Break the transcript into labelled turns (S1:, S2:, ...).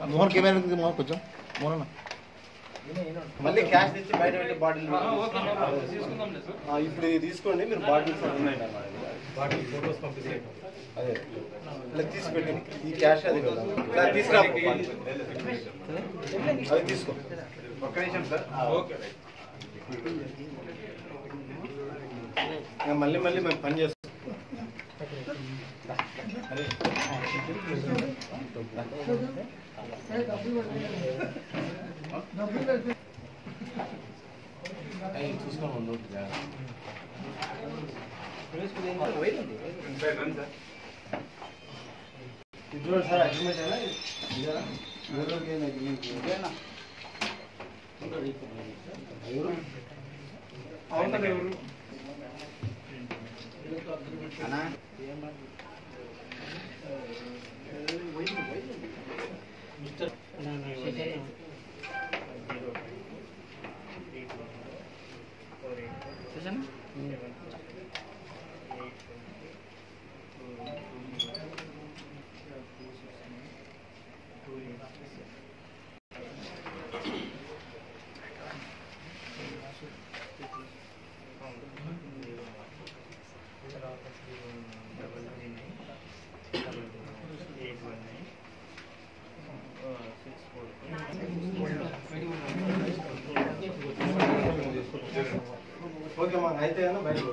S1: Mohan camera ఉంది మోహన్ కొంచెం మోహన్ అన్న. మళ్ళీ క్యాష్ తెచ్చి బయట పెట్టి బాటిల్ ఆ, ఇప్పుడు ఇది తీసుకోండి మీరు బాటిల్స్ ఉన్నాయి నా దగ్గర.
S2: బాటిల్ ఫోటోస్ పంపిస్తే
S1: అదే ఇలా తీసి పెట్టి ఈ క్యాష్ అది కదా ఇలా తీసుకురా బాటిల్. అది తీసుకో
S2: ఒక్క నిమిషం సార్ ఓకే
S1: ఇంకా మళ్ళీ మళ్ళీ మేము పని చేస్తాం చూసుకోండి ముందు
S2: సార్ రండి సార్
S1: ఇది సార్ అగ్రిమెంట్ అయినా ఇదేనా ఎవరికి ఏం అగ్రిమెంట్ ఎవరు
S2: అవతల ఎవరు
S1: ఓకే మా అయితే అయినా బయట